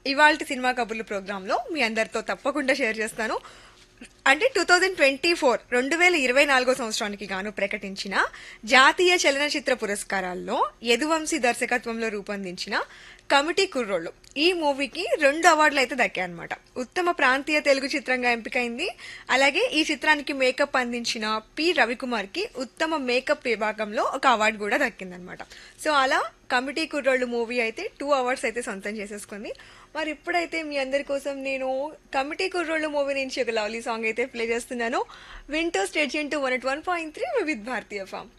ఇవాళ సినిమా కబుర్లు ప్రోగ్రాంలో మీ అందరితో తప్పకుండా షేర్ చేస్తాను అంటే టూ థౌజండ్ ట్వంటీ ఫోర్ రెండు వేల ఇరవై నాలుగో సంవత్సరానికి గాను ప్రకటించిన జాతీయ చలనచిత్ర పురస్కారాల్లో యదువంశీ దర్శకత్వంలో రూపొందించిన కమిటీ కుర్రోళ్ళు ఈ మూవీకి రెండు అవార్డులు అయితే దక్కాయన్నమాట ఉత్తమ ప్రాంతీయ తెలుగు చిత్రంగా ఎంపికైంది అలాగే ఈ చిత్రానికి మేకప్ అందించిన పి రవికుమార్ కి ఉత్తమ మేకప్ విభాగంలో ఒక అవార్డు కూడా దక్కిందనమాట సో అలా కమిటీ కుర్రోళ్ళు మూవీ అయితే టూ అవార్డ్స్ అయితే సొంతం చేసేసుకుంది మరి ఇప్పుడైతే మీ అందరి కోసం నేను కమిటీ కుర్రోళ్ళు మూవీ నుంచి ఒక లవ్లీ సాంగ్ అయితే ప్లే చేస్తున్నాను వింటో state to one one point three with Bharatiya form